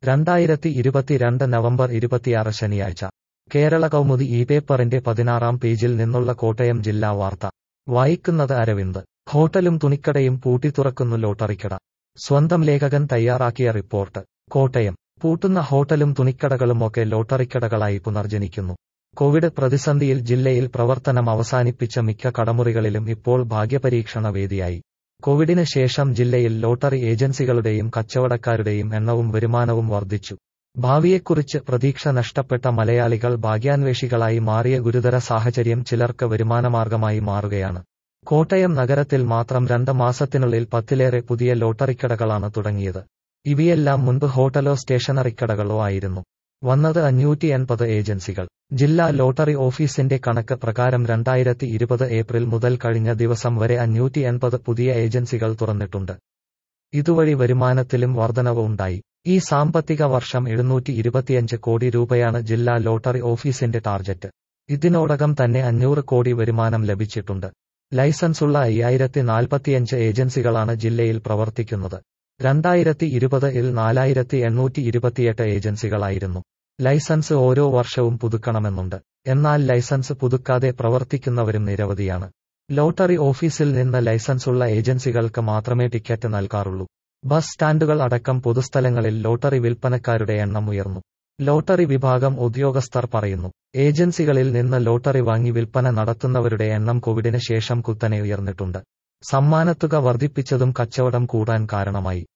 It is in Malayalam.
രണ്ടായിരത്തി ഇരുപത്തിരണ്ട് നവംബർ ഇരുപത്തിയാറ് ശനിയാഴ്ച കേരള കൗമുദി ഈ പേപ്പറിന്റെ പതിനാറാം പേജിൽ നിന്നുള്ള കോട്ടയം ജില്ലാ വാർത്ത വായിക്കുന്നത് അരവിന്ദ് ഹോട്ടലും തുണിക്കടയും പൂട്ടിത്തുറക്കുന്നു ലോട്ടറിക്കട സ്വന്തം ലേഖകൻ തയ്യാറാക്കിയ റിപ്പോർട്ട് കോട്ടയം പൂട്ടുന്ന ഹോട്ടലും തുണിക്കടകളുമൊക്കെ ലോട്ടറിക്കടകളായി പുനർജനിക്കുന്നു കോവിഡ് പ്രതിസന്ധിയിൽ ജില്ലയിൽ പ്രവർത്തനം അവസാനിപ്പിച്ച മിക്ക കടമുറികളിലും ഇപ്പോൾ ഭാഗ്യപരീക്ഷണ വേദിയായി കോവിഡിന് ശേഷം ജില്ലയിൽ ലോട്ടറി ഏജൻസികളുടെയും കച്ചവടക്കാരുടെയും എണ്ണവും വരുമാനവും വർദ്ധിച്ചു ഭാവിയെക്കുറിച്ച് പ്രതീക്ഷ നഷ്ടപ്പെട്ട മലയാളികൾ ഭാഗ്യാന്വേഷികളായി മാറിയ ഗുരുതര സാഹചര്യം ചിലർക്ക് വരുമാനമാർഗമായി മാറുകയാണ് കോട്ടയം നഗരത്തിൽ മാത്രം രണ്ട് മാസത്തിനുള്ളിൽ പത്തിലേറെ പുതിയ ലോട്ടറിക്കടകളാണ് തുടങ്ങിയത് ഇവയെല്ലാം മുൻപ് ഹോട്ടലോ സ്റ്റേഷനറിക്കടകളോ ആയിരുന്നു വന്നത് അഞ്ഞൂറ്റി എൺപത് ഏജൻസികൾ ജില്ലാ ലോട്ടറി ഓഫീസിന്റെ കണക്ക് പ്രകാരം രണ്ടായിരത്തി ഇരുപത് ഏപ്രിൽ മുതൽ കഴിഞ്ഞ ദിവസം വരെ അഞ്ഞൂറ്റി എൺപത് പുതിയ ഏജൻസികൾ തുറന്നിട്ടുണ്ട് ഇതുവഴി വരുമാനത്തിലും വർധനവ് ഉണ്ടായി ഈ സാമ്പത്തിക വർഷം എഴുന്നൂറ്റി ഇരുപത്തിയഞ്ച് കോടി രൂപയാണ് ജില്ലാ ലോട്ടറി ഓഫീസിന്റെ ടാർജറ്റ് ഇതിനോടകം തന്നെ അഞ്ഞൂറ് കോടി വരുമാനം ലഭിച്ചിട്ടുണ്ട് ലൈസൻസുള്ള അയ്യായിരത്തി നാൽപ്പത്തിയഞ്ച് ഏജൻസികളാണ് ജില്ലയിൽ പ്രവർത്തിക്കുന്നത് രണ്ടായിരത്തി ഇരുപത് ഇൽ നാലായിരത്തി എണ്ണൂറ്റി ഇരുപത്തിയെട്ട് ഏജൻസികളായിരുന്നു ലൈസൻസ് ഓരോ വർഷവും പുതുക്കണമെന്നുണ്ട് എന്നാൽ ലൈസൻസ് പുതുക്കാതെ പ്രവർത്തിക്കുന്നവരും നിരവധിയാണ് ലോട്ടറി ഓഫീസിൽ നിന്ന് ലൈസൻസുള്ള ഏജൻസികൾക്ക് മാത്രമേ ടിക്കറ്റ് നൽകാറുള്ളൂ ബസ് സ്റ്റാൻഡുകൾ അടക്കം പൊതുസ്ഥലങ്ങളിൽ ലോട്ടറി വിൽപ്പനക്കാരുടെ എണ്ണം ഉയർന്നു ലോട്ടറി വിഭാഗം ഉദ്യോഗസ്ഥർ പറയുന്നു ഏജൻസികളിൽ നിന്ന് ലോട്ടറി വാങ്ങി വിൽപ്പന നടത്തുന്നവരുടെ എണ്ണം കോവിഡിന് ശേഷം കുത്തനെ ഉയർന്നിട്ടുണ്ട് സമ്മാനത്തുക വർദ്ധിപ്പിച്ചതും കച്ചവടം കൂടാൻ കാരണമായി